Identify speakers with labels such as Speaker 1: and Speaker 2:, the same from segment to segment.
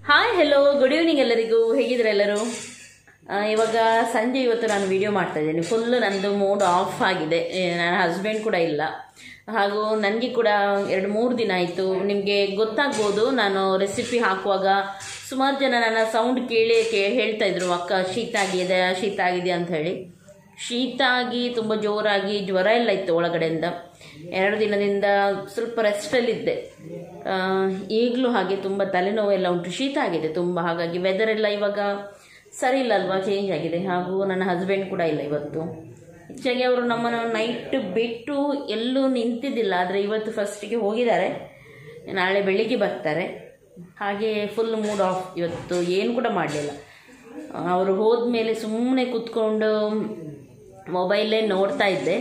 Speaker 1: Hi hello good evening ಎಲ್ಲರಿಗೂ ಹೇಗಿದ್ರೆ ಎಲ್ಲರೂ ಆ, ಇವಾಗ ಸಂಜೆ ಇವತ್ತು ನಾನು ವಿಡಿಯೋ ಮಾಡ್ತಾ ಇದ್ದೀನಿ ಫುಲ್ಲು ನಂದು ಮೂಡ್ ಆಫ್ ಆಗಿದೆ ಏ, ನನ್ನ ಹಸ್ಬೆಂಡ್ ಕೂಡ ಇಲ್ಲ ಹಾಗೂ ನನಗೆ ಕೂಡ ಎರಡು ಮೂರು ದಿನ ಆಯಿತು ನಿಮಗೆ ಗೊತ್ತಾಗ್ಬೋದು ನಾನು ರೆಸಿಪಿ ಹಾಕುವಾಗ ಸುಮಾರು ಜನ ನನ್ನ ಸೌಂಡ್ ಕೇಳಿ ಕೇ ಹೇಳ್ತಾ ಇದ್ರು ಅಕ್ಕ ಶೀತ ಆಗಿದೆ ಶೀತ ಆಗಿದೆ ಅಂತ ಹೇಳಿ ಶೀತ ಆಗಿ ತುಂಬ ಜೋರಾಗಿ ಜ್ವರ ಎಲ್ಲ ಇತ್ತು ಒಳಗಡೆಯಿಂದ ಎರಡು ದಿನದಿಂದ ಸ್ವಲ್ಪ ರೆಸ್ಟಲ್ಲಿದ್ದೆ ಈಗಲೂ ಹಾಗೆ ತುಂಬ ತಲೆನೋವು ಎಲ್ಲ ಉಂಟು ಶೀತ ಆಗಿದೆ ತುಂಬ ಹಾಗಾಗಿ ವೆದರ್ ಎಲ್ಲ ಇವಾಗ ಸರಿ ಇಲ್ಲ ಅಲ್ವಾ ಚೇಂಜ್ ಆಗಿದೆ ಹಾಗೂ ನನ್ನ ಹಸ್ಬೆಂಡ್ ಕೂಡ ಇಲ್ಲ ಇವತ್ತು ಹೆಚ್ಚಾಗಿ ಅವರು ನಮ್ಮನ್ನು ನೈಟ್ ಬಿಟ್ಟು ಎಲ್ಲೂ ನಿಂತಿದ್ದಿಲ್ಲ ಆದರೆ ಇವತ್ತು ಫಸ್ಟಿಗೆ ಹೋಗಿದ್ದಾರೆ ನಾಳೆ ಬೆಳಿಗ್ಗೆ ಬರ್ತಾರೆ ಹಾಗೆ ಫುಲ್ ಮೂಡ್ ಆಫ್ ಇವತ್ತು ಏನು ಕೂಡ ಮಾಡಲಿಲ್ಲ ಅವರು ಹೋದ್ಮೇಲೆ ಸುಮ್ಮನೆ ಕೂತ್ಕೊಂಡು ಮೊಬೈಲೇ ನೋಡ್ತಾ ಇದ್ದೆ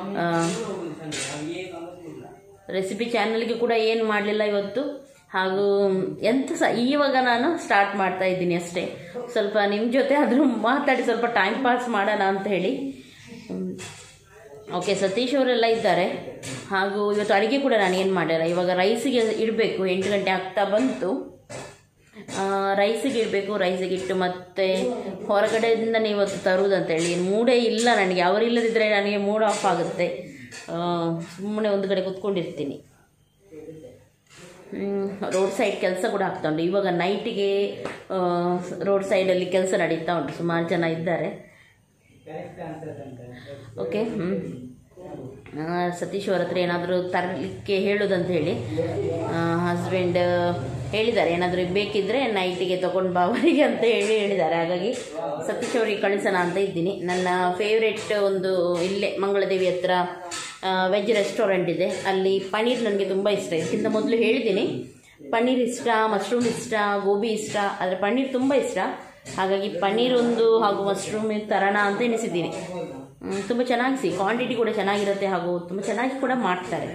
Speaker 1: ರೆಸಿಪಿ ಚಾನಲ್ಗೆ ಕೂಡ ಏನು ಮಾಡಲಿಲ್ಲ ಇವತ್ತು ಹಾಗೂ ಎಂತ ಸಹ ಇವಾಗ ನಾನು ಸ್ಟಾರ್ಟ್ ಮಾಡ್ತಾ ಇದ್ದೀನಿ ಅಷ್ಟೇ ಸ್ವಲ್ಪ ನಿಮ್ಮ ಜೊತೆ ಆದರೂ ಮಾತಾಡಿ ಸ್ವಲ್ಪ ಟೈಮ್ ಪಾಸ್ ಮಾಡೋಣ ಅಂತ ಹೇಳಿ ಓಕೆ ಸತೀಶ್ ಅವರೆಲ್ಲ ಇದ್ದಾರೆ ಹಾಗೂ ಇವತ್ತು ಅಡುಗೆ ಕೂಡ ನಾನು ಏನು ಮಾಡಿಲ್ಲ ಇವಾಗ ರೈಸಿಗೆ ಇಡಬೇಕು ಎಂಟು ಗಂಟೆ ಆಗ್ತಾ ಬಂತು ಆ, ರೈಸಿಗೆ ಇಡಬೇಕು ರೈಸಿಗೆ ಇಟ್ಟು ಮತ್ತೆ ಹೊರಗಡೆಯಿಂದನೇ ಇವತ್ತು ತರುವುದಂತ ಹೇಳಿ ಮೂಡೇ ಇಲ್ಲ ನನಗೆ ಅವರಿಲ್ಲದಿದ್ದರೆ ನನಗೆ ಮೂಡ್ ಆಫ್ ಆಗುತ್ತೆ ಸುಮ್ಮನೆ ಒಂದು ಕಡೆ ಕೂತ್ಕೊಂಡಿರ್ತೀನಿ ರೋಡ್ ಸೈಡ್ ಕೆಲಸ ಕೂಡ ಆಗ್ತಾ ಉಂಟು ಇವಾಗ ನೈಟಿಗೆ ರೋಡ್ ಸೈಡಲ್ಲಿ ಕೆಲಸ ನಡೀತಾ ಉಂಟು ಸುಮಾರು ಜನ ಇದ್ದಾರೆ ಓಕೆ ಹ್ಞೂ ಸತೀಶ್ ಅವ್ರ ಹತ್ರ ಏನಾದರೂ ತರಲಿಕ್ಕೆ ಹೇಳೋದಂತ ಹೇಳಿ ಹಸ್ಬೆಂಡ್ ಹೇಳಿದ್ದಾರೆ ಏನಾದರೂ ಬೇಕಿದ್ದರೆ ನೈಟಿಗೆ ತೊಗೊಂಡು ಬಾ ಅವರಿಗೆ ಅಂತ ಹೇಳಿ ಹೇಳಿದ್ದಾರೆ ಹಾಗಾಗಿ ಸತೀಶ್ ಅವರಿಗೆ ಕಳಿಸೋಣ ಅಂತ ಇದ್ದೀನಿ ನನ್ನ ಫೇವ್ರೆಟ್ ಒಂದು ಇಲ್ಲೇ ಮಂಗಳದೇವಿ ಹತ್ರ ವೆಜ್ ರೆಸ್ಟೋರೆಂಟ್ ಇದೆ ಅಲ್ಲಿ ಪನ್ನೀರ್ ನನಗೆ ತುಂಬ ಇಷ್ಟ ಇದಕ್ಕಿಂತ ಮೊದಲು ಹೇಳಿದ್ದೀನಿ ಪನ್ನೀರ್ ಇಷ್ಟ ಮಶ್ರೂಮ್ ಇಷ್ಟ ಗೋಬಿ ಇಷ್ಟ ಆದರೆ ಪನ್ನೀರ್ ತುಂಬ ಇಷ್ಟ ಹಾಗಾಗಿ ಪನ್ನೀರ್ ಒಂದು ಹಾಗೂ ಮಶ್ರೂಮ್ ತರೋಣ ಅಂತ ಎಣಿಸಿದ್ದೀನಿ ಹ್ಮ್, ತುಂಬ ಚೆನ್ನಾಗಿ ಸಿ ಕ್ವಾಂಟಿಟಿ ಕೂಡ ಚೆನ್ನಾಗಿರುತ್ತೆ ಹಾಗೂ ತುಂಬ ಚೆನ್ನಾಗಿ ಕೂಡ ಮಾಡ್ತಾರೆ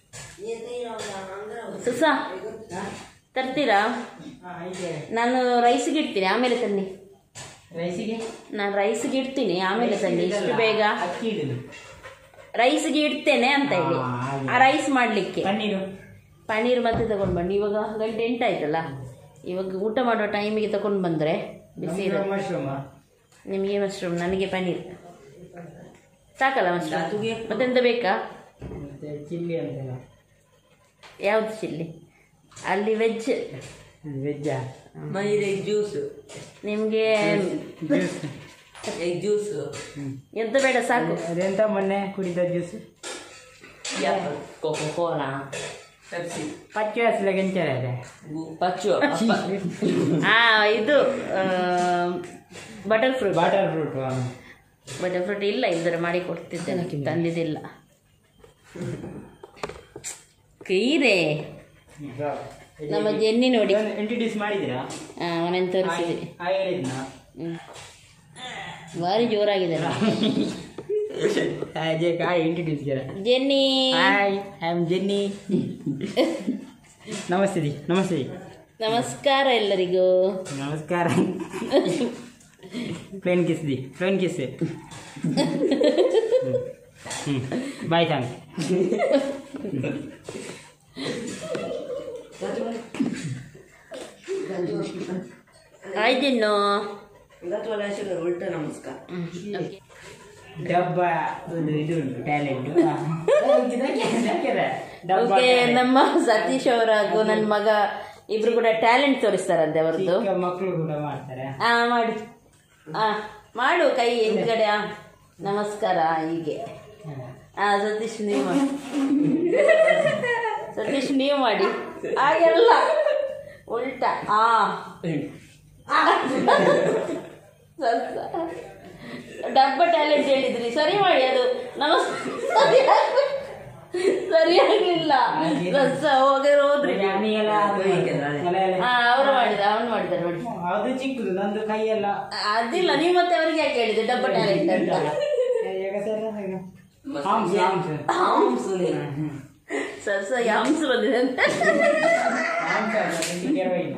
Speaker 1: ಸುಸ ತರ್ತೀರಾ ನಾನು ರೈಸಿಗೆ ಇಡ್ತೀನಿ ಆಮೇಲೆ ತನ್ನಿ
Speaker 2: ರೈಸಿಗೆ
Speaker 1: ನಾನು ರೈಸಿಗೆ ಇಡ್ತೀನಿ ಆಮೇಲೆ ತನ್ನಿ ಇಷ್ಟು ಬೇಗ
Speaker 2: ಅಕ್ಕಿ ಇಡುದು
Speaker 1: ರೈಸಿಗೆ ಇಡ್ತೇನೆ ಅಂತ ಹೇಳಿ
Speaker 2: ಹಾ, ಹಾಗೆ.
Speaker 1: ಆ ರೈಸ್ ಮಾಡಲಿಕ್ಕೆ
Speaker 2: ಪನ್ನೀರು
Speaker 1: ಪನ್ನೀರ್ ಮತ್ತೆ ತಗೊಂಡು ಬನ್ನಿ ಇವಾಗ ಗಂಟೆ ಎಂಟಾಯ್ತಲ್ಲ ಇವಾಗ ಊಟ ಮಾಡೋ ಟೈಮಿಗೆ ತಗೊಂಡು ಬಂದರೆ ಬಿಸಿ ಇರುತ್ತೆ
Speaker 2: ಮಶ್ರೂಮ್
Speaker 1: ನಿಮಗೆ ಮಶ್ರೂಮ್ ನನಗೆ ಪನ್ನೀರ್ ಸಾಕಲ್ಲ ಮಶ್ರೂಮ್ ಮತ್ತೆಂತ ಬೇಕಾ
Speaker 2: ಮತ್ತೆ ಚಿಲ್ಲಿ ಅಂತೆಲ್ಲ
Speaker 1: ಯಾವ್ದು ಚಿಲ್ಲಿ ಅಲ್ಲಿ ವೆಜ್
Speaker 2: ವೆಜ್ಜಾ
Speaker 3: ಎಗ್ ಜ್ಯೂಸ್
Speaker 1: ನಿಮಗೆ
Speaker 2: ಜ್ಯೂಸ್
Speaker 3: ಎಗ್ ಜ್ಯೂಸ್
Speaker 1: ಎಂತ ಬೇಡ ಸಾಕು
Speaker 2: ಅದೆಂತ ಮೊನ್ನೆ ಕುಡಿದ ಜ್ಯೂಸ್
Speaker 3: ಕೋಕೋ ಕೋಲಾ ಪೆಪ್ಸಿ
Speaker 2: ಪಚ್ಚು ಹಸಿಲ ಕೆಂಚರ ಇದೆ
Speaker 3: ಪಚ್ಚು
Speaker 1: ಆ ಇದು butter fruit
Speaker 2: butter fruit
Speaker 1: butter fruit ಇಲ್ಲ ಇಲ್ದರೆ ಮಾಡಿ ಕೊಡ್ತಿದ್ದೇನೆ ತಂದಿದ್ದಿಲ್ಲ ಕೀರೆ ನಮ್ಮ ಜೆನ್ನಿ ನೋಡಿ
Speaker 2: ಇಂಟ್ರಡ್ಯೂಸ್ ಮಾಡಿದ್ದೀರಾ
Speaker 1: ಅವನನ್ನು ತೋರಿಸಿದ್ರಿ
Speaker 2: ಆ ಹೇಳಿದ್ನ
Speaker 1: ಹ್ಮ್. ಭಾರಿ ಜೋರಾಗಿದೆ
Speaker 2: ಹಾಗೆ ಕಾಯ್ ಇಂಟ್ರಡ್ಯೂಸ್ ಗೆರ
Speaker 1: Jenny
Speaker 2: hi I am Jenny ನಮಸ್ತೆ ದಿ ನಮಸ್ತೆ ದಿ
Speaker 1: ನಮಸ್ಕಾರ ಎಲ್ಲರಿಗೂ
Speaker 2: ನಮಸ್ಕಾರ ಪ್ಲೇನ್ ಕಿಸ್ ದಿ ಪ್ಲೇನ್ ಕಿಸ್ ಹ್ಞೂ ಬಾಯ್ ಥ್ಯಾಂಕ್
Speaker 1: ಆಯ್ತಿನ್ನು
Speaker 3: ಉಲ್ಟ ನಮಸ್ಕಾರ
Speaker 2: ಡಬ್ಬ ಒಂದು ಇದು ಉಂಟು ಟ್ಯಾಲೆಂಟು
Speaker 1: ಓಕೆ ನಮ್ಮ ಸತೀಶ್ ಅವರ ಹಾಗೂ ನನ್ನ ಮಗ ಇಬ್ರು ಕೂಡ ಟ್ಯಾಲೆಂಟ್ ತೋರಿಸ್ತಾರಂತೆ ಅವರದ್ದು
Speaker 2: ಚಿಕ್ಕ ಮಕ್ಕಳು ಕೂಡ ಮಾಡ್ತಾರೆ
Speaker 1: ಆ ಮಾಡಿ ಆ ಮಾಡು ಕೈ ಹಿಂದ್ಗಡೆ ಆ. ನಮಸ್ಕಾರ ಹೀಗೆ ಆ ಸತೀಶ್ ನೀವು ಮಾಡಿ ಸತೀಶ್ ನೀವು ಮಾಡಿ ಹಾಗೆಲ್ಲ ಉಲ್ಟಾ ಆ ಸ್ವಲ್ಪ ಡಬ್ಬ ಟ್ಯಾಲೆಂಟ್ ಹೇಳಿದ್ರಿ ಸರಿ ಮಾಡಿ ಅದು ನಮಸ್ಕಾರ ಸರಿಯಾಗ್ಲಿಲ್ಲ ರಸ ಹೋಗಿ ಹೋದ್ರಿ
Speaker 2: ನಾನೀಗೆಲ್ಲ
Speaker 1: ಹಾ ಅವರು ಮಾಡಿದ ಅವನು ಮಾಡಿದ ನೋಡಿ
Speaker 2: ಅದು ಚಿಕ್ಕದು ನಂದು ಕೈಯೆಲ್ಲ
Speaker 1: ಅದಿಲ್ಲ ನೀವು ಮತ್ತೆ ಅವ್ರಿಗೆ ಯಾಕೆ ಹೇಳಿದೆ ಡಬ್ಬ ಟ್ಯಾಲೆಂಟ್ ಅಂತ
Speaker 2: ಈಗ ಸರಿ ಆಗಿದೆ. ಹಾಂಸ್, ಹಾಂಸ್.
Speaker 3: ಹಾಂಸ್
Speaker 1: ಸರ್ಸ ಹಂಸ ಬಂದಿದೆ ಅಂತ
Speaker 2: ಹಾಂಸ್ ಅಲ್ಲ, ಇದು ಕೆರವೈನು.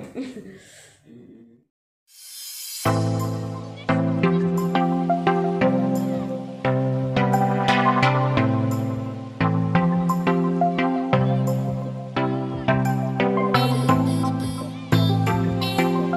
Speaker 4: Thank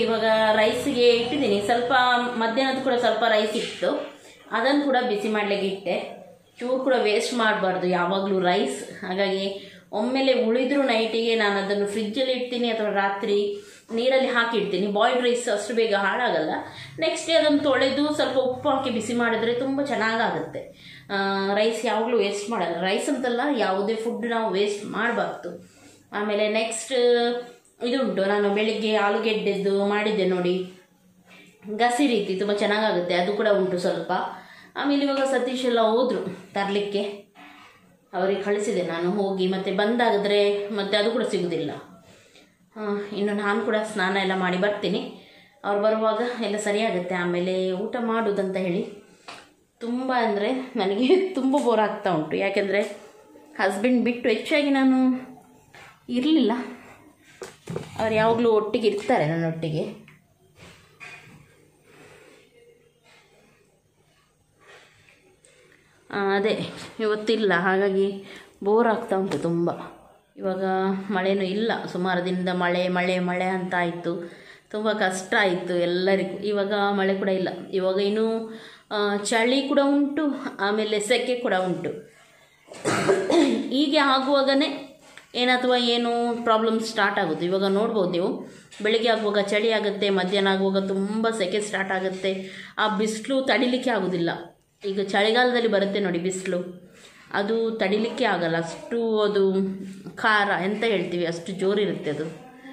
Speaker 1: ಇವಾಗ ರೈಸಿಗೆ ಇಟ್ಟಿದ್ದೀನಿ ಸ್ವಲ್ಪ ಮಧ್ಯಾಹ್ನದ ಕೂಡ ಸ್ವಲ್ಪ ರೈಸ್ ಇತ್ತು ಅದನ್ನು ಕೂಡ ಬಿಸಿ ಮಾಡಲಿಕ್ಕೆ ಇಟ್ಟೆ ಚೂರು ಕೂಡ ವೇಸ್ಟ್ ಮಾಡಬಾರ್ದು ಯಾವಾಗಲೂ ರೈಸ್ ಹಾಗಾಗಿ ಒಮ್ಮೆಲೆ ಉಳಿದ್ರೂ ನೈಟಿಗೆ ನಾನು ಅದನ್ನು ಫ್ರಿಜ್ಜಲ್ಲಿ ಇಡ್ತೀನಿ ಅಥವಾ ರಾತ್ರಿ ನೀರಲ್ಲಿ ಹಾಕಿ ಇಡ್ತೀನಿ ಬಾಯ್ಲ್ಡ್ ರೈಸ್ ಅಷ್ಟು ಬೇಗ ಹಾಳಾಗಲ್ಲ ನೆಕ್ಸ್ಟ್ ಡೇ ಅದನ್ನು ತೊಳೆದು ಸ್ವಲ್ಪ ಉಪ್ಪು ಹಾಕಿ ಬಿಸಿ ಮಾಡಿದ್ರೆ ತುಂಬ ಚೆನ್ನಾಗಾಗುತ್ತೆ ರೈಸ್ ಯಾವಾಗಲೂ ವೇಸ್ಟ್ ಮಾಡಲ್ಲ ರೈಸ್ ಅಂತಲ್ಲ ಯಾವುದೇ ಫುಡ್ ನಾವು ವೇಸ್ಟ್ ಮಾಡಬಾರ್ದು ಆಮೇಲೆ ನೆಕ್ಸ್ಟ್ ಇದುಂಟು ನಾನು ಬೆಳಿಗ್ಗೆ ಆಲೂಗೆಡ್ಡೆದ್ದು ಮಾಡಿದ್ದೆ ನೋಡಿ ಗಸಿ ರೀತಿ ತುಂಬ ಚೆನ್ನಾಗಾಗುತ್ತೆ ಅದು ಕೂಡ ಉಂಟು ಸ್ವಲ್ಪ ಆಮೇಲೆ ಇವಾಗ ಸತೀಶ್ ಎಲ್ಲ ಹೋದರು ತರಲಿಕ್ಕೆ ಅವರಿಗೆ ಕಳಿಸಿದೆ ನಾನು ಹೋಗಿ ಮತ್ತೆ ಬಂದಾಗಿದ್ರೆ ಮತ್ತೆ ಅದು ಕೂಡ ಸಿಗೋದಿಲ್ಲ ಆ, ಇನ್ನು ನಾನು ಕೂಡ ಸ್ನಾನ ಎಲ್ಲ ಮಾಡಿ ಬರ್ತೀನಿ ಅವ್ರು ಬರುವಾಗ ಎಲ್ಲ ಸರಿಯಾಗುತ್ತೆ ಆಮೇಲೆ ಊಟ ಮಾಡೋದಂತ ಹೇಳಿ ತುಂಬ ಅಂದರೆ ನನಗೆ ತುಂಬ ಬೋರ್ ಆಗ್ತಾ ಉಂಟು ಯಾಕೆಂದರೆ ಹಸ್ಬೆಂಡ್ ಬಿಟ್ಟು ಹೆಚ್ಚಾಗಿ ನಾನು ಇರಲಿಲ್ಲ ಅವ್ರು ಯಾವಾಗಲೂ ಒಟ್ಟಿಗೆ ಇರ್ತಾರೆ ನನ್ನೊಟ್ಟಿಗೆ ಆ, ಅದೇ ಇವತ್ತಿಲ್ಲ ಹಾಗಾಗಿ ಬೋರ್ ಆಗ್ತಾ ಉಂಟು ತುಂಬ ಇವಾಗ ಮಳೆನೂ ಇಲ್ಲ ಸುಮಾರು ದಿನದಿಂದ ಮಳೆ ಮಳೆ ಮಳೆ ಅಂತ ಆಯಿತು ತುಂಬ ಕಷ್ಟ ಆಯಿತು ಎಲ್ಲರಿಗೂ ಇವಾಗ ಮಳೆ ಕೂಡ ಇಲ್ಲ ಇವಾಗ ಇನ್ನೂ ಆ, ಚಳಿ ಕೂಡ ಉಂಟು ಆಮೇಲೆ ಸೆಕೆ ಕೂಡ ಉಂಟು ಹೀಗೆ ಆಗುವಾಗನೇ ಏನಥವಾ ಏನು ಪ್ರಾಬ್ಲಮ್ ಸ್ಟಾರ್ಟ್ ಆಗುತ್ತೆ ಇವಾಗ ನೋಡ್ಬೋದು ನೀವು ಬೆಳಿಗ್ಗೆ ಆಗುವಾಗ ಚಳಿ ಆಗುತ್ತೆ ಮಧ್ಯಾಹ್ನ ಆಗುವಾಗ ತುಂಬ ಸೆಕೆ ಸ್ಟಾರ್ಟ್ ಆಗುತ್ತೆ ಆ ಬಿಸಿಲು ತಡಿಲಿಕ್ಕೆ ಆಗೋದಿಲ್ಲ ಈಗ ಚಳಿಗಾಲದಲ್ಲಿ ಬರುತ್ತೆ ನೋಡಿ ಬಿಸಿಲು ಅದು ತಡಿಲಿಕ್ಕೆ ಆಗಲ್ಲ ಅಷ್ಟು ಅದು ಖಾರ ಎಂತ ಹೇಳ್ತೀವಿ ಅಷ್ಟು ಜೋರಿರುತ್ತೆ ಅದು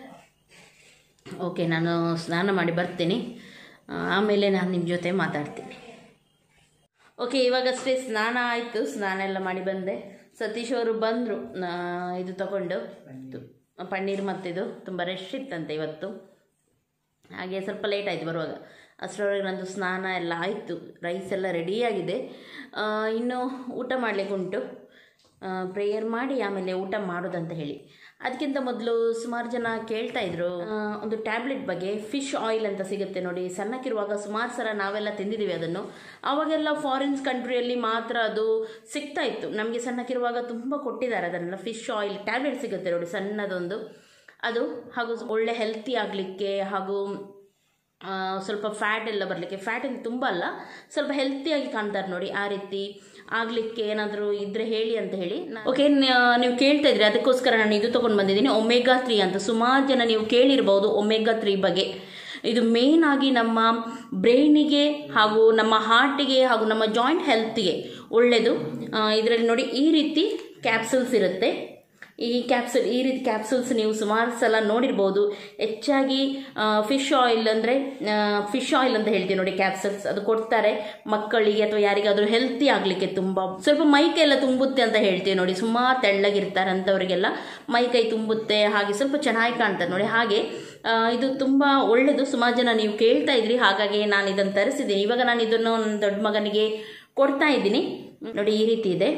Speaker 1: ಓಕೆ ನಾನು ಸ್ನಾನ ಮಾಡಿ ಬರ್ತೀನಿ ಆ, ಆಮೇಲೆ ನಾನು ನಿಮ್ಮ ಜೊತೆ ಮಾತಾಡ್ತೀನಿ ಓಕೆ ಇವಾಗಷ್ಟೇ ಸ್ನಾನ ಆಯಿತು ಸ್ನಾನ ಎಲ್ಲ ಮಾಡಿ ಬಂದೆ ಸತೀಶ್ ಅವರು ಬಂದರು ಇದು ತಗೊಂಡು ತು- ಪನ್ನೀರ್ ಮತ್ತಿದು ತುಂಬ ರಶ್ ಇತ್ತಂತೆ ಇವತ್ತು ಹಾಗೆ ಸ್ವಲ್ಪ ಲೇಟ್ ಆಯಿತು ಬರುವಾಗ ಅಷ್ಟರೊಳಗೆ ನಂದು ಸ್ನಾನ ಎಲ್ಲ ಆಯಿತು ರೈಸ್ ಎಲ್ಲ ರೆಡಿಯಾಗಿದೆ ಆ, ಇನ್ನು ಊಟ ಮಾಡಲಿಕ್ಕೆ ಉಂಟು ಪ್ರೇಯರ್ ಮಾಡಿ ಆಮೇಲೆ ಊಟ ಮಾಡೋದಂತ ಹೇಳಿ ಅದಕ್ಕಿಂತ ಮೊದಲು ಸುಮಾರು ಜನ ಕೇಳ್ತಾ ಇದ್ರು ಆ, ಒಂದು ಟ್ಯಾಬ್ಲೆಟ್ ಬಗ್ಗೆ ಫಿಶ್ ಆಯಿಲ್ ಅಂತ ಸಿಗುತ್ತೆ ನೋಡಿ ಸಣ್ಣಕ್ಕಿರುವಾಗ ಸುಮಾರು ಸಲ ನಾವೆಲ್ಲ ತಿಂದಿದ್ದೀವಿ ಅದನ್ನು ಆವಾಗೆಲ್ಲ ಫಾರಿನ್ಸ್ ಕಂಟ್ರಿಯಲ್ಲಿ ಮಾತ್ರ ಅದು ಸಿಗ್ತಾ ಇತ್ತು ನಮಗೆ ಸಣ್ಣಕ್ಕಿರುವಾಗ ತುಂಬ ಕೊಟ್ಟಿದ್ದಾರೆ ಅದನ್ನೆಲ್ಲ ಫಿಶ್ ಆಯಿಲ್ ಟ್ಯಾಬ್ಲೆಟ್ ಸಿಗುತ್ತೆ ನೋಡಿ ಸಣ್ಣದೊಂದು ಅದು ಹಾಗೂ ಒಳ್ಳೆ ಹೆಲ್ತಿ ಆಗಲಿಕ್ಕೆ ಹಾಗೂ ಆ, ಸ್ವಲ್ಪ ಫ್ಯಾಟ್ ಎಲ್ಲ ಬರಲಿಕ್ಕೆ ಫ್ಯಾಟ್ ಏನು ತುಂಬ ಅಲ್ಲ ಸ್ವಲ್ಪ ಹೆಲ್ತಿಯಾಗಿ ಕಾಣ್ತಾರೆ ನೋಡಿ ಆ ರೀತಿ ಆಗಲಿಕ್ಕೆ ಏನಾದರೂ ಇದ್ರೆ ಹೇಳಿ ಅಂತ ಹೇಳಿ ಓಕೆ ನೀವು ಕೇಳ್ತಾ ಇದ್ರಿ ಅದಕ್ಕೋಸ್ಕರ ನಾನು ಇದು ತೊಗೊಂಡು ಬಂದಿದ್ದೀನಿ ಒಮೆಗಾ ತ್ರೀ ಅಂತ ಸುಮಾರು ಜನ ನೀವು ಕೇಳಿರ್ಬೋದು ಒಮೆಗಾ ತ್ರೀ ಬಗ್ಗೆ ಇದು ಮೇನ್ ಆಗಿ ನಮ್ಮ ಬ್ರೈನಿಗೆ ಹಾಗೂ ನಮ್ಮ ಹಾರ್ಟಿಗೆ ಹಾಗೂ ನಮ್ಮ ಜಾಯಿಂಟ್ ಹೆಲ್ತ್ಗೆ ಒಳ್ಳೆಯದು ಇದರಲ್ಲಿ ನೋಡಿ ಈ ರೀತಿ ಕ್ಯಾಪ್ಸೂಲ್ಸ್ ಇರುತ್ತೆ ಈ ಕ್ಯಾಪ್ಸೂಲ್ ಈ ರೀತಿ ಕ್ಯಾಪ್ಸೂಲ್ಸ್ ನೀವು ಸುಮಾರು ಸಲ ನೋಡಿರ್ಬೋದು ಹೆಚ್ಚಾಗಿ ಫಿಶ್ ಆಯಿಲ್ ಅಂದರೆ ಫಿಶ್ ಆಯಿಲ್ ಅಂತ ಹೇಳ್ತೀವಿ ನೋಡಿ ಕ್ಯಾಪ್ಸೂಲ್ಸ್ ಅದು ಕೊಡ್ತಾರೆ ಮಕ್ಕಳಿಗೆ ಅಥವಾ ಯಾರಿಗಾದರೂ ಹೆಲ್ತಿ ಆಗಲಿಕ್ಕೆ ತುಂಬ ಸ್ವಲ್ಪ ಮೈಕೈ ಎಲ್ಲ ತುಂಬುತ್ತೆ ಅಂತ ಹೇಳ್ತೀವಿ ನೋಡಿ ಸುಮಾರು ತೆಳ್ಳಗಿರ್ತಾರೆ ಅಂಥವರಿಗೆಲ್ಲ ಮೈಕೈ ತುಂಬುತ್ತೆ ಹಾಗೆ ಸ್ವಲ್ಪ ಚೆನ್ನಾಗಿ ಕಾಣ್ತಾರೆ ನೋಡಿ ಹಾಗೆ ಆ, ಇದು ತುಂಬ ಒಳ್ಳೆಯದು ಸುಮಾರು ಜನ ನೀವು ಕೇಳ್ತಾ ಇದ್ರಿ ಹಾಗಾಗಿ ನಾನು ಇದನ್ನು ತರಿಸಿದ್ದೀನಿ ಇವಾಗ ನಾನು ಇದನ್ನು ನನ್ನ ದೊಡ್ಡ ಮಗನಿಗೆ ಕೊಡ್ತಾ ಇದ್ದೀನಿ ನೋಡಿ ಈ ರೀತಿ ಇದೆ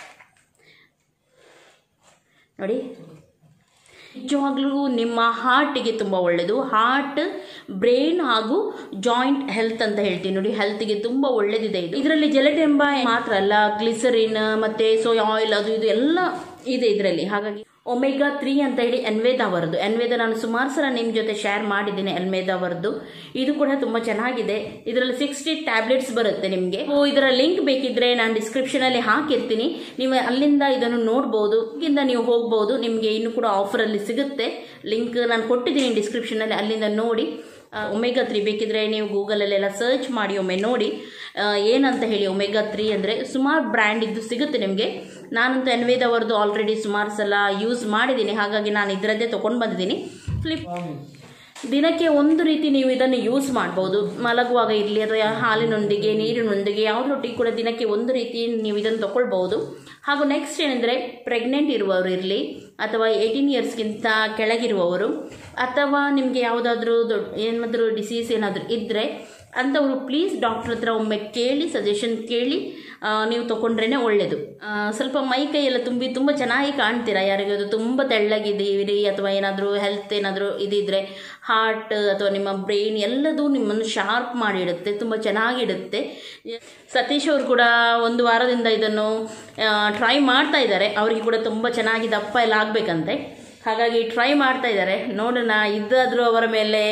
Speaker 1: ನೋಡಿ ನಿಜವಾಗ್ಲೂ ನಿಮ್ಮ ಹಾರ್ಟಿಗೆ ತುಂಬ ಒಳ್ಳೆಯದು ಹಾರ್ಟ್ ಬ್ರೈನ್ ಹಾಗೂ ಜಾಯಿಂಟ್ ಹೆಲ್ತ್ ಅಂತ ಹೇಳ್ತೀನಿ ನೋಡಿ ಹೆಲ್ತ್ಗೆ ತುಂಬ ಒಳ್ಳೆದಿದೆ ಇದು ಇದರಲ್ಲಿ ಜೆಲೆಟೆಂಬ ಮಾತ್ರ ಅಲ್ಲ ಗ್ಲಿಸರಿನ್ ಮತ್ತೆ ಸೋಯಾ ಆಯಿಲ್ ಅದು ಇದು ಎಲ್ಲ ಇದೆ ಇದರಲ್ಲಿ ಹಾಗಾಗಿ ಒಮೆಗಾ ತ್ರೀ ಅಂತ ಹೇಳಿ ಎನ್ವೇದ ಅವರದ್ದು ಎನ್ವೇದ ನಾನು ಸುಮಾರು ಸಲ ನಿಮ್ಮ ಜೊತೆ ಶೇರ್ ಮಾಡಿದ್ದೀನಿ ಎನ್ವೇದ ಅವರದ್ದು ಇದು ಕೂಡ ತುಂಬ ಚೆನ್ನಾಗಿದೆ ಇದರಲ್ಲಿ ಸಿಕ್ಸ್ಟಿ ಟ್ಯಾಬ್ಲೆಟ್ಸ್ ಬರುತ್ತೆ ನಿಮಗೆ ಇದರ ಲಿಂಕ್ ಬೇಕಿದ್ರೆ ನಾನು ಡಿಸ್ಕ್ರಿಪ್ಷನ್ ಅಲ್ಲಿ ಹಾಕಿರ್ತೀನಿ ನೀವು ಅಲ್ಲಿಂದ ಇದನ್ನು ನೋಡ್ಬೋದು ಇಲ್ಲಿಂದ ನೀವು ಹೋಗ್ಬೋದು ನಿಮಗೆ ಇನ್ನು ಕೂಡ ಆಫರಲ್ಲಿ ಸಿಗುತ್ತೆ ಲಿಂಕ್ ನಾನು ಕೊಟ್ಟಿದ್ದೀನಿ ಡಿಸ್ಕ್ರಿಪ್ಷನ್ ಅಲ್ಲಿ ಅಲ್ಲಿಂದ ನೋಡಿ ಒಮೆಗಾ ತ್ರೀ ಬೇಕಿದ್ರೆ ನೀವು ಗೂಗಲಲ್ಲೆಲ್ಲ ಸರ್ಚ್ ಮಾಡಿ ಒಮ್ಮೆ ನೋಡಿ ಆ, ಏನಂತ ಹೇಳಿ ಒಮೆಗಾ ತ್ರೀ ಅಂದರೆ ಸುಮಾರು ಬ್ರ್ಯಾಂಡ್ ಇದ್ದು ಸಿಗುತ್ತೆ ನಿಮಗೆ ನಾನಂತೂ ಎನ್ವೇದ್ ಅವರದ್ದು ಆಲ್ರೆಡಿ ಸುಮಾರು ಸಲ ಯೂಸ್ ಮಾಡಿದ್ದೀನಿ ಹಾಗಾಗಿ ನಾನು ಇದರದ್ದೇ ತೊಗೊಂಡು ಬಂದಿದ್ದೀನಿ ಫ್ಲಿಪ್ ದಿನಕ್ಕೆ ಒಂದು ರೀತಿ ನೀವು ಇದನ್ನು ಯೂಸ್ ಮಾಡ್ಬೋದು ಮಲಗುವಾಗ ಇರಲಿ ಅಥವಾ ಹಾಲಿನೊಂದಿಗೆ ನೀರಿನೊಂದಿಗೆ ಯಾವುದರೊಟ್ಟಿಗೆ ಕೂಡ ದಿನಕ್ಕೆ ಒಂದು ರೀತಿ ನೀವು ಇದನ್ನು ತಗೊಳ್ಬಹುದು ಹಾಗೂ ನೆಕ್ಸ್ಟ್ ಏನಂದರೆ ಪ್ರೆಗ್ನೆಂಟ್ ಇರುವವರು ಇರಲಿ ಅಥವಾ ಏಯ್ಟೀನ್ ಇಯರ್ಸ್ಗಿಂತ ಕೆಳಗಿರುವವರು ಅಥವಾ ನಿಮಗೆ ಯಾವುದಾದ್ರೂ ದೊಡ್ಡ ಏನಾದರೂ ಡಿಸೀಸ್ ಏನಾದರೂ ಇದ್ದರೆ ಅಂಥವರು ಪ್ಲೀಸ್ ಡಾಕ್ಟ್ರ್ ಹತ್ರ ಒಮ್ಮೆ ಕೇಳಿ ಸಜೆಷನ್ ಕೇಳಿ ಆ, ನೀವು ತೊಗೊಂಡ್ರೇ ಒಳ್ಳೆಯದು ಆ, ಸ್ವಲ್ಪ ಮೈ ಕೈ ಎಲ್ಲ ತುಂಬಿ ತುಂಬ ಚೆನ್ನಾಗಿ ಕಾಣ್ತೀರಾ ಯಾರಿಗಾದ್ರು ತುಂಬ ತೆಳ್ಳಗಿದ್ದೀರಿ ಅಥವಾ ಏನಾದರೂ ಹೆಲ್ತ್ ಏನಾದರೂ ಇದಿದ್ರೆ ಹಾರ್ಟ್ ಅಥವಾ ನಿಮ್ಮ ಬ್ರೈನ್ ಎಲ್ಲದೂ ನಿಮ್ಮನ್ನು ಶಾರ್ಪ್ ಮಾಡಿಡುತ್ತೆ ತುಂಬ ಚೆನ್ನಾಗಿಡುತ್ತೆ ಸತೀಶ್ ಅವರು ಕೂಡ ಒಂದು ವಾರದಿಂದ ಇದನ್ನು ಟ್ರೈ ಮಾಡ್ತಾ ಇದ್ದಾರೆ ಅವರಿಗೆ ಕೂಡ ತುಂಬ ಚೆನ್ನಾಗಿ ದಪ್ಪ ಎಲ್ಲ ಆಗಬೇಕಂತೆ ಹಾಗಾಗಿ ಟ್ರೈ ಮಾಡ್ತಾ ಇದ್ದಾರೆ ನೋಡೋಣ ಇದಾದರೂ ಅವರ ಮೇಲೆ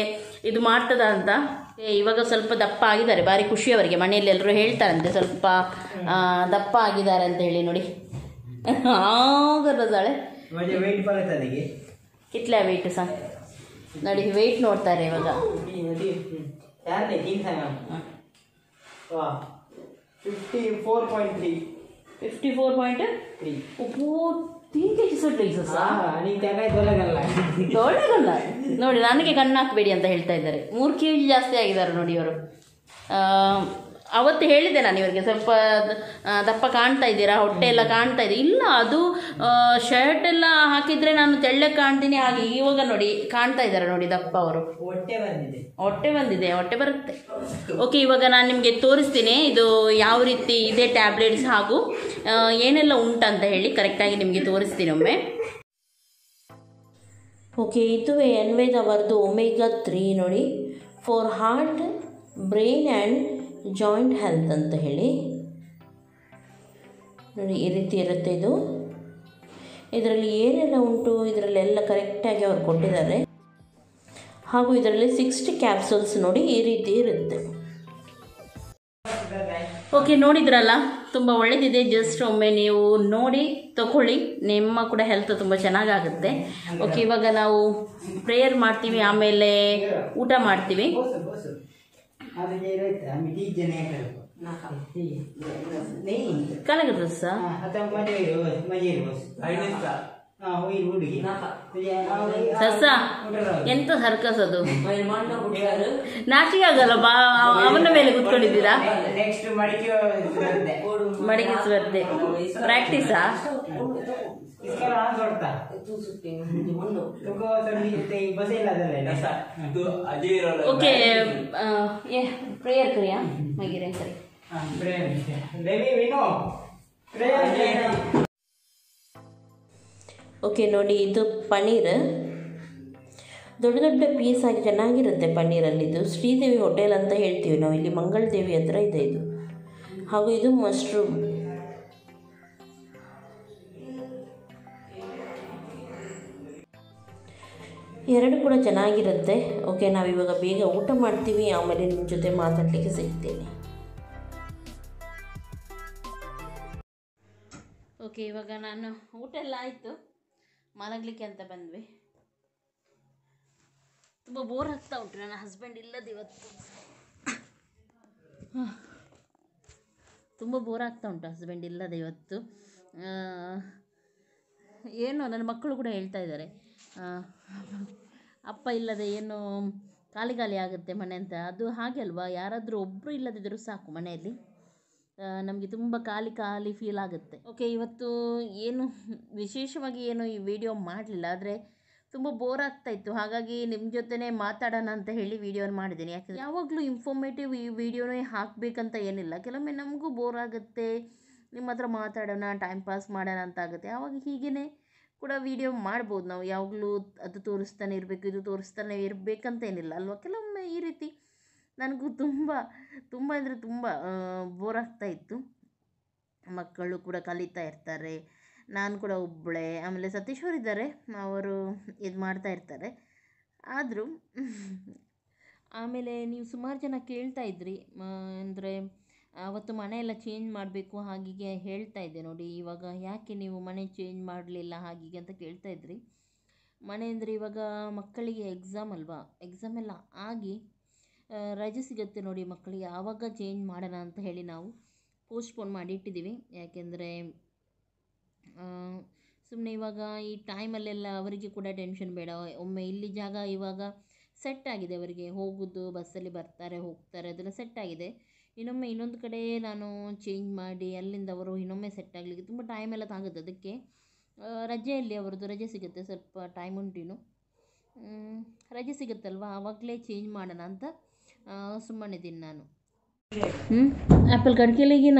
Speaker 1: ಇದು ಮಾಡ್ತದ ಅಂತ ಏ, ಇವಾಗ ಸ್ವಲ್ಪ ದಪ್ಪ ಆಗಿದ್ದಾರೆ ಭಾರಿ ಖುಷಿ ಅವರಿಗೆ ಮನೆಯಲ್ಲಿ ಎಲ್ಲರೂ ಹೇಳ್ತಾರಂತೆ ಸ್ವಲ್ಪ ಆ, ದಪ್ಪ ಆಗಿದ್ದಾರೆ ಅಂತ ಹೇಳಿ ನೋಡಿ ಆಗರದಾಳೆ
Speaker 2: म्हणजे वेट बघत ಅದಕ್ಕೆ
Speaker 1: ಕಿತ್ಲೆ ವೆಯ್ಟ್ ಸಹ ನೋಡಿ ವೆಯ್ಟ್ ನೋಡ್ತಾರೆ ಇವಾಗ
Speaker 2: चार नाही तीन सांगा वा fifty four point three
Speaker 1: fifty four point
Speaker 2: three
Speaker 1: ಉಪ್ಪು ತೀನ್ ಕೆ ಜಿ ಸುಟ್ಟು
Speaker 2: हा आणि त्या काय तुला घालला
Speaker 1: ಒಳ್ಳೆದಲ್ಲ ನೋಡಿ ನನಗೆ ಕಣ್ಣು ಹಾಕಬೇಡಿ ಅಂತ ಹೇಳ್ತಾ ಇದ್ದಾರೆ ಮೂರು ಕೆ ಜಿ ಜಾಸ್ತಿ ಆಗಿದ್ದಾರೆ ನೋಡಿ ಇವರು ಅವತ್ತು ಹೇಳಿದೆ ನಾನು ಇವರಿಗೆ ಸ್ವಲ್ಪ ಆ, ದಪ್ಪ ಕಾಣ್ತಾ ಇದ್ದೀರಾ ಹೊಟ್ಟೆ ಎಲ್ಲ ಕಾಣ್ತಾ ಇದೆ ಇಲ್ಲ ಅದು ಶರ್ಟ್ ಎಲ್ಲ ಹಾಕಿದರೆ ನಾನು ತೆಳ್ಳಗೆ ಕಾಣ್ತೀನಿ ಹಾಗೆ ಇವಾಗ ನೋಡಿ ಕಾಣ್ತಾ ಇದ್ದಾರೆ ನೋಡಿ ದಪ್ಪ ಅವರು
Speaker 2: ಹೊಟ್ಟೆ ಬಂದಿದೆ
Speaker 1: ಹೊಟ್ಟೆ ಬಂದಿದೆ ಹೊಟ್ಟೆ ಬರುತ್ತೆ ಓಕೆ ಇವಾಗ ನಾನು ನಿಮಗೆ ತೋರಿಸ್ತೀನಿ ಇದು ಯಾವ ರೀತಿ ಇದೆ ಟ್ಯಾಬ್ಲೆಟ್ಸ್ ಹಾಗೂ ಆ, ಏನೆಲ್ಲ ಉಂಟಂತ ಹೇಳಿ ಕರೆಕ್ಟಾಗಿ ನಿಮಗೆ ತೋರಿಸ್ತೀನಿ ಒಮ್ಮೆ ಓಕೆ ಇದುವೇ ಎನ್ವೇದ್ ಅವರದು ಒಮೆಗಾ ತ್ರೀ ನೋಡಿ for heart brain and joint health ಅಂತ ಹೇಳಿ ನೋಡಿ ಈ ರೀತಿ ಇರುತ್ತೆ ಇದು ಇದರಲ್ಲಿ ಏನೆಲ್ಲ ಉಂಟು ಇದರಲ್ಲೆಲ್ಲ ಕರೆಕ್ಟಾಗಿ ಅವ್ರು ಕೊಟ್ಟಿದ್ದಾರೆ ಹಾಗೂ ಇದರಲ್ಲಿ ಸಿಕ್ಸ್ಟಿ ಕ್ಯಾಪ್ಸೂಲ್ಸ್ ನೋಡಿ ಈ ರೀತಿ ಇರುತ್ತೆ ಓಕೆ ನೋಡಿದ್ರಲ್ಲ ತುಂಬ ಒಳ್ಳೆಯದಿದೆ ಜಸ್ಟ್ ಒಮ್ಮೆ ನೀವು ನೋಡಿ ತಗೊಳ್ಳಿ ನಿಮ್ಮ ಕೂಡ ಹೆಲ್ತ್ ತುಂಬ ಚೆನ್ನಾಗಾಗುತ್ತೆ ಓಕೆ ಇವಾಗ ನಾವು ಪ್ರೇಯರ್ ಮಾಡ್ತೀವಿ ಆಮೇಲೆ ಊಟ ಮಾಡ್ತೀವಿ
Speaker 2: बस बस आता जे राहतं आम्ही तीस जण आहे खरं नाही
Speaker 1: ಕಲಾಗದ ಸರ್
Speaker 2: हा, आता मजा येईल बस मजा येईल बस हा होईल ಹುಡುಗಿ तुझ्या आवडी-
Speaker 1: ಸಸ್ಸ
Speaker 2: कुठं राहू?
Speaker 1: ಎಂತ ಸರ್ಕಸ್ ಅದು
Speaker 3: ಮೈಲ್ ಮಾಂಡ ಹುಡುಗರು
Speaker 1: ನಾಚಿಕೆ ಆಗಲ್ಲ ಬಾ ಅವನ ಮೇಲೆ ಕುತ್ಕೊಂಡಿದ್ದೀರಾ
Speaker 2: ನೆಕ್ಸ್ಟ್ ಮಡಿಕೆ ಬರುತ್ತೆ.
Speaker 1: ಮಡಿಕೆ ಸ್ಪರ್ಧೆ ಪ್ರಾಕ್ಟೀಸಾ
Speaker 2: इसका डान्स वाटता
Speaker 3: ಮಣ್ಣು
Speaker 2: तुका सगळी ते बसेल
Speaker 1: ಓಕೆ ಏ ಪ್ರೇಯರ್ ಕರಿಯಾ ಮಗಿರೆ ಕರಿ
Speaker 2: ದೇವಿ ವಿನೋ
Speaker 1: ಓಕೆ ನೋಡಿ ಇದು ಪನ್ನೀರ್ ದೊಡ್ಡ ದೊಡ್ಡ ಪೀಸ್ ಆಗಿ ಚೆನ್ನಾಗಿರುತ್ತೆ ಪನ್ನೀರಲ್ಲಿ ಇದು ಶ್ರೀದೇವಿ ಹೋಟೆಲ್ ಅಂತ ಹೇಳ್ತೀವಿ ನಾವು ಇಲ್ಲಿ ಮಂಗಳದೇವಿ ಹತ್ರ ಇದೆ ಇದು ಹಾಗೂ ಇದು ಮಶ್ರೂಮ್ ಎರಡು ಕೂಡ ಚೆನ್ನಾಗಿರುತ್ತೆ ಓಕೆ ನಾವಿವಾಗ ಬೇಗ ಊಟ ಮಾಡ್ತೀವಿ ಆಮೇಲೆ ನಿಮ್ಮ ಜೊತೆ ಮಾತಾಡಲಿಕ್ಕೆ ಸಿಗ್ತೀನಿ ಓಕೆ ಇವಾಗ ನಾನು ಊಟ ಎಲ್ಲ ಆಯಿತು ಮಲಗಲಿಕ್ಕೆ ಅಂತ ಬಂದ್ವಿ ತುಂಬ ಬೋರ್ ಆಗ್ತಾ ಉಂಟು ನನ್ನ ಹಸ್ಬೆಂಡ್ ಇಲ್ಲದ ಇವತ್ತು ತುಂಬ ಬೋರ್ ಆಗ್ತಾ ಉಂಟು ಹಸ್ಬೆಂಡ್ ಇಲ್ಲದ ಇವತ್ತು ಆ, ಏನೋ ನನ್ನ ಮಕ್ಕಳು ಕೂಡ ಹೇಳ್ತಾ ಇದ್ದಾರೆ ಆ, ಅಪ್ಪ ಇಲ್ಲದೆ ಏನು ಖಾಲಿ ಖಾಲಿ ಆಗುತ್ತೆ ಮನೆ ಅಂತ ಅದು ಹಾಗೆ ಅಲ್ವಾ ಯಾರಾದರೂ ಒಬ್ಬರು ಇಲ್ಲದಿದ್ದರೂ ಸಾಕು ಮನೆಯಲ್ಲಿ ನಮಗೆ ತುಂಬ ಖಾಲಿ ಖಾಲಿ ಫೀಲ್ ಆಗುತ್ತೆ ಓಕೆ ಇವತ್ತು ಏನು ವಿಶೇಷವಾಗಿ ಏನು ಈ ವಿಡಿಯೋ ಮಾಡಲಿಲ್ಲ ಆದರೆ ತುಂಬ ಬೋರ್ ಆಗ್ತಾ ಇತ್ತು ಹಾಗಾಗಿ ನಿಮ್ಮ ಜೊತೆನೇ ಮಾತಾಡೋಣ ಅಂತ ಹೇಳಿ ವಿಡಿಯೋನ ಮಾಡಿದ್ದೀನಿ ಯಾಕಂದರೆ ಯಾವಾಗಲೂ ಇನ್ಫಾರ್ಮೇಟಿವ್ ಈ ವಿಡಿಯೋನೇ ಹಾಕಬೇಕಂತ ಏನಿಲ್ಲ ಕೆಲವೊಮ್ಮೆ ನಮಗೂ ಬೋರ್ ಆಗುತ್ತೆ ನಿಮ್ಮ ಹತ್ರ ಮಾತಾಡೋಣ ಟೈಮ್ ಪಾಸ್ ಮಾಡೋಣ ಅಂತ ಆಗುತ್ತೆ ಆವಾಗ ಹೀಗೇ ಕೂಡ ವಿಡಿಯೋ ಮಾಡ್ಬೋದು ನಾವು ಯಾವಾಗಲೂ ಅದು ತೋರಿಸ್ತಾನೆ ಇರಬೇಕು ಇದು ತೋರಿಸ್ತಾನೆ ಇರಬೇಕಂತ ಏನಿಲ್ಲ ಅಲ್ವಾ ಕೆಲವೊಮ್ಮೆ ಈ ರೀತಿ ನನಗೂ ತುಂಬ ತುಂಬ ಅಂದರೆ ತುಂಬ ಬೋರ್ ಆಗ್ತಾ ಇತ್ತು ಮಕ್ಕಳು ಕೂಡ ಕಲಿತಾ ಇರ್ತಾರೆ ನಾನು ಕೂಡ ಒಬ್ಬಳೆ ಆಮೇಲೆ ಸತೀಶ್ ಅವರು ಇದ್ದಾರೆ ಅವರು ಇದು ಮಾಡ್ತಾ ಇರ್ತಾರೆ ಆದರೂ ಆಮೇಲೆ ನೀವು ಸುಮಾರು ಜನ ಕೇಳ್ತಾ ಇದ್ರಿ ಅಂದರೆ ಅವತ್ತು ಮನೆ ಎಲ್ಲ ಚೇಂಜ್ ಮಾಡಬೇಕು ಹಾಗೀಗೆ ಹೇಳ್ತಾ ಇದ್ದೆ ನೋಡಿ ಇವಾಗ ಯಾಕೆ ನೀವು ಮನೆ ಚೇಂಜ್ ಮಾಡಲಿಲ್ಲ ಹಾಗೀಗೆ ಅಂತ ಕೇಳ್ತಾ ಇದ್ರಿ ಮನೆ ಅಂದರೆ ಇವಾಗ ಮಕ್ಕಳಿಗೆ ಎಕ್ಸಾಮ್ ಅಲ್ವಾ ಎಕ್ಸಾಮ್ ಎಲ್ಲ ಆಗಿ ಆ, ರಜೆ ಸಿಗುತ್ತೆ ನೋಡಿ ಮಕ್ಕಳಿಗೆ ಆವಾಗ ಚೇಂಜ್ ಮಾಡೋಣ ಅಂತ ಹೇಳಿ ನಾವು ಪೋಸ್ಟ್ಪೋನ್ ಮಾಡಿ ಇಟ್ಟಿದ್ದೀವಿ ಯಾಕೆಂದರೆ ಸುಮ್ಮನೆ ಇವಾಗ ಈ ಟೈಮಲ್ಲೆಲ್ಲ ಅವರಿಗೆ ಕೂಡ ಟೆನ್ಷನ್ ಬೇಡ ಒಮ್ಮೆ ಇಲ್ಲಿ ಜಾಗ ಇವಾಗ ಸೆಟ್ ಆಗಿದೆ ಅವರಿಗೆ ಹೋಗೋದು ಬಸ್ಸಲ್ಲಿ ಬರ್ತಾರೆ ಹೋಗ್ತಾರೆ ಅದೆಲ್ಲ ಸೆಟ್ ಆಗಿದೆ ಇನ್ನೊಮ್ಮೆ ಇನ್ನೊಂದು ಕಡೆ ನಾನು ಚೇಂಜ್ ಮಾಡಿ ಅಲ್ಲಿಂದ ಅವರು ಇನ್ನೊಮ್ಮೆ ಸೆಟ್ ಆಗಲಿಕ್ಕೆ ತುಂಬ ಟೈಮ್ ಎಲ್ಲ ತಾಗುತ್ತೆ ಅದಕ್ಕೆ ಆ, ರಜೆಯಲ್ಲಿ ಅವರದ್ದು ರಜೆ ಸಿಗುತ್ತೆ ಸ್ವಲ್ಪ ಟೈಮ್ ಉಂಟಿನ್ನು ಮ್, ರಜೆ ಸಿಗುತ್ತಲ್ವ ಆವಾಗಲೇ ಚೇಂಜ್ ಮಾಡೋಣ ಅಂತ ಸುಮ್ಮನಿದ್ದೀನಿ ನಾನು ಹ್ಞೂ ಆ್ಯಪಲ್ ಕಡ್ಕೆಲಿಗಿನ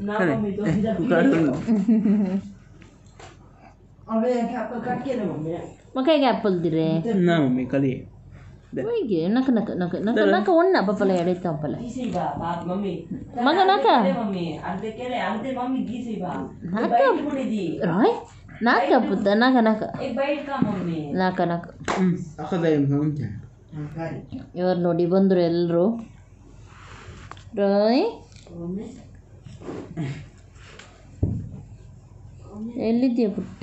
Speaker 1: ಮಕ್ಕಳಿಗೆ ಆ್ಯಪಲ್ ದಿರೆ
Speaker 2: ना मम्मी कल ये
Speaker 1: ಹೀಗೆ ನಕ ನಕ ನಕ ನಕ ನಕ ಒಣ್ಣ ಪಪ್ಪಲ ಎಡೈತ ಪಪ್ಪಲ
Speaker 3: ಗೀಸಿ ಬಾ ಬಾಪ್ ಮಮ್ಮಿ
Speaker 1: ಮಗ ನಕ
Speaker 3: ಮಮ್ಮಿ ಅಂತೆ ಕೆರೆ ಅಂತೆ ಮಮ್ಮಿ ಗೀಸಿ ಬಾ
Speaker 1: ನಾಕ
Speaker 3: ಬೈಟ್ ಬಿಡಿದಿ
Speaker 1: ರಾಯ್ ನಾಕ ಪುತ್ತ ನಕ ನಕ
Speaker 3: ಏ ಬೈಟ್ ಕಾ ಮಮ್ಮಿ
Speaker 1: ನಾಕ ನಕ
Speaker 2: अखदाय म्हणून ಹಾಂ ಕಾರಿ
Speaker 1: ಇವರು ನೋಡಿ ಬಂದರು ಎಲ್ಲರೂ ರಾಯ್ ಎಲ್ಲಿದ್ಯಾ ಪುಟ್ಟ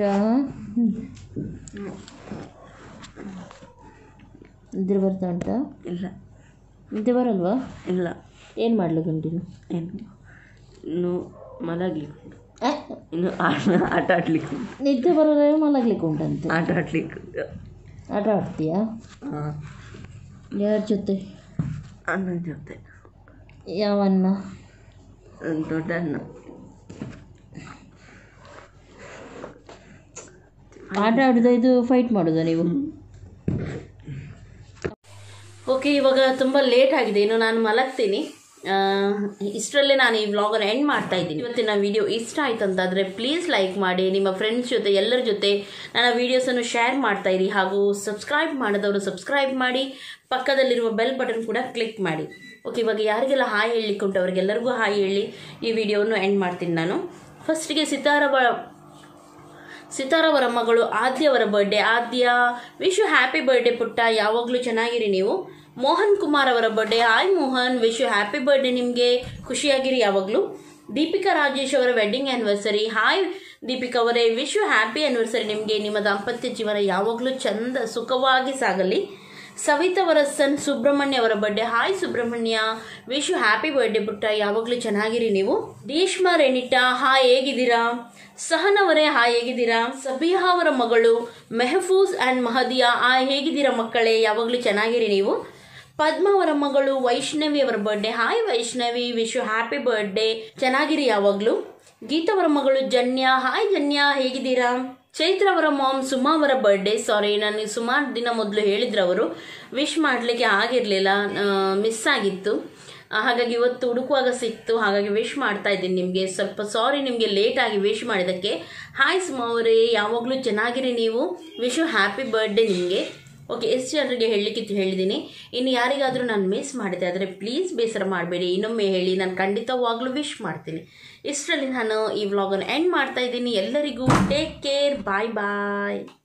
Speaker 1: ನಿದ್ರೆ ಬರ್ತಾ ಉಂಟಾ
Speaker 3: ಇಲ್ಲ
Speaker 1: ನಿದ್ದೆ ಬರಲ್ವಾ
Speaker 3: ಇಲ್ಲ
Speaker 1: ಏನು ಮಾಡ್ಲು ಕಂಟಿನ್ಯೂ
Speaker 3: ಏನು ಇನ್ನು ಮಲಗ್ಲಿಕ್ಕೆ ಉಂಟು. ಇನ್ನು ಆಟ ಆಟ ಆಡ್ಲಿಕ್ಕೆ ಉಂಟು.
Speaker 1: ನಿದ್ದೆ ಬರೋದೇ ಮಲಗ್ಲಿಕ್ಕೆ ಉಂಟಂತೆ
Speaker 3: ಆಟ ಆಡ್ಲಿಕ್ಕೆ ಉಂಟು.
Speaker 1: ಆಟ ಆಡ್ತೀಯಾ
Speaker 3: ಹಾಂ
Speaker 1: ಯಾರ ಜೊತೆ
Speaker 3: ಅಣ್ಣನ ಜೊತೆ
Speaker 1: ಯಾವನ್ನ
Speaker 3: ಒಂದು ದೊಡ್ಡ ಅಣ್ಣ
Speaker 1: ಆಟ ಆಡೋದ ಇದು ಫೈಟ್ ಮಾಡೋದಾ ನೀವು ಓಕೆ ಇವಾಗ ತುಂಬ ಲೇಟ್ ಆಗಿದೆ ಇನ್ನು ನಾನು ಮಲಗ್ತೀನಿ ಆ, ಇಷ್ಟರಲ್ಲೇ ನಾನು ಈ ವ್ಲಾಗನ್ನು ಎಂಡ್ ಮಾಡ್ತಾ ಇದ್ದೀನಿ ಇವತ್ತಿನ ವಿಡಿಯೋ ಇಷ್ಟ ಆಯ್ತು ಅಂತಾದರೆ ಪ್ಲೀಸ್ ಲೈಕ್ ಮಾಡಿ ನಿಮ್ಮ ಫ್ರೆಂಡ್ಸ್ ಜೊತೆ ಎಲ್ಲರ ಜೊತೆ ನನ್ನ ವೀಡಿಯೋಸನ್ನು ಶೇರ್ ಮಾಡ್ತಾ ಇರಿ ಹಾಗೂ ಸಬ್ಸ್ಕ್ರೈಬ್ ಮಾಡಿದವರು ಸಬ್ಸ್ಕ್ರೈಬ್ ಮಾಡಿ ಪಕ್ಕದಲ್ಲಿರುವ ಬೆಲ್ ಬಟನ್ ಕೂಡ ಕ್ಲಿಕ್ ಮಾಡಿ ಓಕೆ ಇವಾಗ ಯಾರಿಗೆಲ್ಲ ಹಾಯ್ ಹೇಳಲಿಕ್ಕೆ ಉಂಟು ಅವರಿಗೆಲ್ಲರಿಗೂ ಹಾಯ್ ಹೇಳಿ ಈ ವಿಡಿಯೋವನ್ನು ಎಂಡ್ ಮಾಡ್ತೀನಿ ನಾನು ಫಸ್ಟಿಗೆ ಸಿತಾರ ಸಿತಾರವರ ಮಗಳು ಆದ್ಯವರ birthday Adya wish you happy birthday ಪುಟ್ಟ ಯಾವಾಗಲೂ ಚೆನ್ನಾಗಿರಿ ನೀವು ಮೋಹನ್ ಕುಮಾರ್ ಅವರ birthday hi Mohan wish you happy birthday ನಿಮಗೆ ಖುಷಿಯಾಗಿರಿ ಯಾವಾಗಲೂ ದೀಪಿಕಾ ರಾಜೇಶ್ ಅವರ ವೆಡ್ಡಿಂಗ್ ಆ್ಯನಿವರ್ಸರಿ ಹಾಯ್ ದೀಪಿಕಾ ಅವರೇ ವಿಶ್ ಯು ಹ್ಯಾಪಿ ಆ್ಯನಿವರ್ಸರಿ ನಿಮಗೆ ನಿಮ್ಮ ದಾಂಪತ್ಯ ಜೀವನ ಯಾವಾಗಲೂ ಚಂದ ಸುಖವಾಗಿ ಸಾಗಲಿ ಸವಿತಾ ಅವರ ಸನ್ ಸುಬ್ರಹ್ಮಣ್ಯ ಅವರ birthday hi Subrahmanya wish you happy birthday ಪುಟ್ಟ ಯಾವಾಗಲೂ ಚೆನ್ನಾಗಿರಿ ನೀವು ರೇಷ್ಮಾ ರೇಣಿಟಾ ಹಾಯ್ ಹೇಗಿದ್ದೀರಾ ಸಹನ್ ಅವರೇ ಹಾಯ್ ಹೇಗಿದ್ದೀರಾ ಸಬಿಹಾ ಅವರ ಮಗಳು ಮೆಹಫೂಸ್ ಆ್ಯಂಡ್ ಮಹದಿಯಾ ಹಾಯ್ ಹೇಗಿದ್ದೀರಾ ಮಕ್ಕಳೇ ಯಾವಾಗಲೂ ಚೆನ್ನಾಗಿರಿ ನೀವು ಪದ್ಮ ಅವರ ಮಗಳು ವೈಷ್ಣವಿ ಅವರ birthday hi Vaishnavi wish you happy birthday ಚೆನ್ನಾಗಿರಿ ಯಾವಾಗಲೂ ಗೀತಾ ಅವರ ಮಗಳು ಜನ್ಯ ಹಾಯ್ ಜನ್ಯ ಹೇಗಿದ್ದೀರಾ ಚೈತ್ರ ಅವರ ಮಾಮ್ ಸುಮಾ ಅವರ ಬರ್ಡೇ ಸಾರಿ ನಾನು ಸುಮಾರು ದಿನ ಮೊದಲು ಹೇಳಿದ್ರು ಅವರು ವಿಶ್ ಮಾಡಲಿಕ್ಕೆ ಆಗಿರಲಿಲ್ಲ ಮಿಸ್ ಆಗಿತ್ತು ಆ, ಹಾಗಾಗಿ ಇವತ್ತು ಹುಡುಕುವಾಗ ಸಿಕ್ತು ಹಾಗಾಗಿ ವಿಶ್ ಮಾಡ್ತಾ ಇದ್ದೀನಿ ನಿಮಗೆ ಸ್ವಲ್ಪ ಸಾರಿ ನಿಮಗೆ ಲೇಟಾಗಿ ವಿಶ್ ಮಾಡಿದ್ದಕ್ಕೆ ಹಾಯ್ ಸುಮಾ ಅವರೇ ಯಾವಾಗಲೂ ಚೆನ್ನಾಗಿರಿ ನೀವು ವಿಶ್ ಯು ಹ್ಯಾಪಿ ಬರ್ಡೇ ನಿಮಗೆ ಓಕೆ ಎಷ್ಟು ಜನರಿಗೆ ಹೇಳಲಿಕ್ಕಿತ್ತು ಹೇಳಿದ್ದೀನಿ ಇನ್ನು ಯಾರಿಗಾದರೂ ನಾನು ಮಿಸ್ ಮಾಡಿದೆ ಆದರೆ ಪ್ಲೀಸ್ ಬೇಸರ ಮಾಡಬೇಡಿ ಇನ್ನೊಮ್ಮೆ ಹೇಳಿ ನಾನು ಖಂಡಿತವಾಗ್ಲೂ ವಿಶ್ ಮಾಡ್ತೀನಿ ಇಷ್ಟರಲ್ಲಿ ನಾನು ಈ ವ್ಲಾಗನ್ನು ಎಂಡ್ ಮಾಡ್ತಾ ಇದ್ದೀನಿ ಎಲ್ಲರಿಗೂ ಟೇಕ್ ಕೇರ್ ಬಾಯ್ ಬಾಯ್